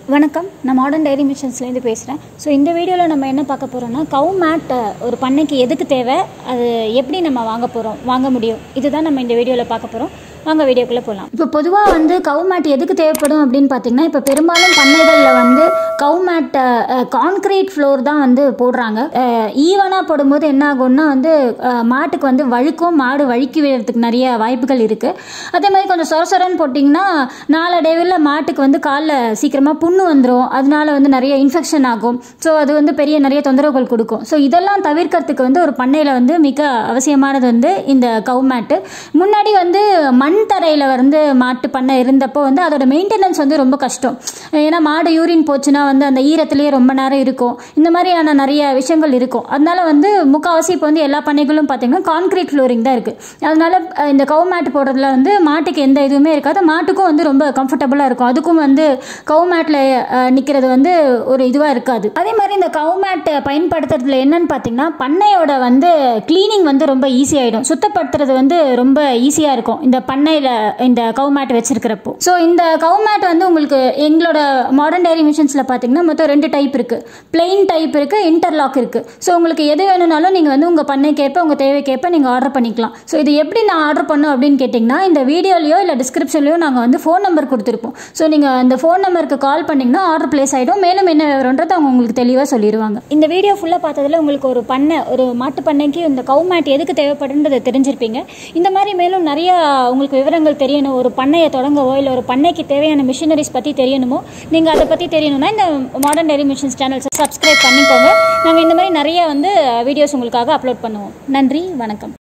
வணக்கம் நான் modern diary மிஷன்ஸ்லேருந்து பேசுகிறேன் ஸோ இந்த வீடியோவில் நம்ம என்ன பார்க்க போகிறோம்னா கவு மேட் ஒரு பண்ணைக்கு எதுக்கு தேவை அது எப்படி நம்ம வாங்க போகிறோம் வாங்க முடியும் இதுதான் நம்ம இந்த வீடியோவில் பார்க்க போகிறோம் வாங்க வீடியோக்குள்ளே போகலாம் இப்போ பொதுவாக வந்து கவு மேட் எதுக்கு தேவைப்படும் அப்படின்னு பார்த்தீங்கன்னா இப்போ பெரும்பாலும் பண்ணைகளில் வந்து கவு மேட் கான்கிரீட் ஃப்ளோர் தான் வந்து போடுறாங்க ஈவனாக போடும்போது என்ன ஆகும்னா வந்து அஹ், மாட்டுக்கு வந்து வழுக்கும் மாடு வழுக்கி விழுறதுக்கு நிறைய வாய்ப்புகள் இருக்குது அதே மாதிரி கொஞ்சம் சொர சொரன்னு போட்டிங்கன்னா நாளடைவில் மாட்டுக்கு வந்து காலில் சீக்கிரமாக புண்ணு வந்துடும் அதனால வந்து நிறைய இன்ஃபெக்ஷன் ஆகும் ஸோ அது வந்து பெரிய நிறைய தொந்தரவுகள் கொடுக்கும் ஸோ இதெல்லாம் தவிர்க்கிறதுக்கு வந்து ஒரு பண்ணையில் வந்து மிக அவசியமானது வந்து இந்த கவு மேட்டு முன்னாடி வந்து மண் தரையில் வந்து மாட்டு பண்ணை இருந்தப்போ வந்து அதோட மெயின்டெனன்ஸ் வந்து ரொம்ப கஷ்டம் ஏன்னா மாடு யூரின் போச்சுன்னா வந்து அந்த ஈரத்துலேயே ரொம்ப நேரம் இருக்கும் இந்த மாதிரியான நிறைய விஷயங்கள் இருக்கும் அதனால வந்து முக்கால்வாசி இப்போ வந்து எல்லா பண்ணைகளும் பார்த்தீங்கன்னா கான்கிரீட் ஃப்ளோரிங் தான் இருக்குது அதனால அஹ், இந்த கவு மேட் போடுறதுல வந்து மாட்டுக்கு எந்த இதுவுமே இருக்காது மாட்டுக்கும் வந்து ரொம்ப கம்ஃபர்டபுளாக இருக்கும் அதுக்கும் வந்து கவு மேட்டில் நிற்கிறது வந்து ஒரு இதுவாக இருக்காது அதே மாதிரி இந்த கவு மேட் பயன்படுத்துறதுல என்னன்னு பார்த்தீங்கன்னா பண்ணையோட வந்து க்ளீனிங் வந்து ரொம்ப ஈஸியாகிடும் சுத்தப்படுத்துறது வந்து ரொம்ப ஈஸியாக இருக்கும் இந்த பண்ணையில் இந்த கவு மேட் வச்சிருக்கிறப்போ ஸோ இந்த கவு மேட் வந்து உங்களுக்கு எங்களோட மாடர்ன் டைரி மிஷின்ஸில் பார்த்தீங்கன்னா மொத்தம் ரெண்டு டைப் இருக்குது பிளெயின் டைப் இருக்குது இன்டர்லாக் இருக்குது ஸோ உங்களுக்கு எது வேணும்னாலும் நீங்கள் வந்து உங்கள் பண்ணைக்கேற்ப உங்கள் தேவைக்கேற்ப நீங்கள் ஆர்டர் பண்ணிக்கலாம் ஸோ இது எப்படி நான் ஆர்டர் பண்ணோம் அப்படின்னு கேட்டிங்கன்னா இந்த வீடியோலையோ இல்லை டிஸ்கிரிப்ஷன்லையோ நாங்கள் வந்து ஃபோன் நம்பர் கொடுத்துருப்போம் ஸோ நீங்கள் அந்த ஃபோன் நம்பருக்கு கால் பண்ணிங்கன்னா ஆர்டர் ப்ளேஸ் ஆகிடும் மேலும் என்ன விவரன்றது அவங்க உங்களுக்கு தெளிவாக சொல்லிடுவாங்க இந்த வீடியோ ஃபுல்லாக பார்த்ததுல உங்களுக்கு ஒரு பண்ணை ஒரு மாட்டு பண்ணைக்கு இந்த கவு மேட் எதுக்கு தேவைப்படுன்றதை தெரிஞ்சிருப்பீங்க இந்த மாதிரி மேலும் நிறைய உங்களுக்கு விவரங்கள் தெரியணும் ஒரு பண்ணையை தொடங்கவோ இல்லை ஒரு பண்ணைக்கு தேவையான மிஷினரிஸ் பற்றி தெரியணுமோ நீங்கள் அதை பற்றி தெரியணும்னா இந்த மாடர்ன் டெரி மிஷின்ஸ் சேனல்ஸை சப்ஸ்கிரைப் பண்ணிக்கோங்க நாங்கள் இந்த மாதிரி நிறைய வந்து வீடியோஸ் உங்களுக்காக அப்லோட் பண்ணுவோம் நன்றி வணக்கம்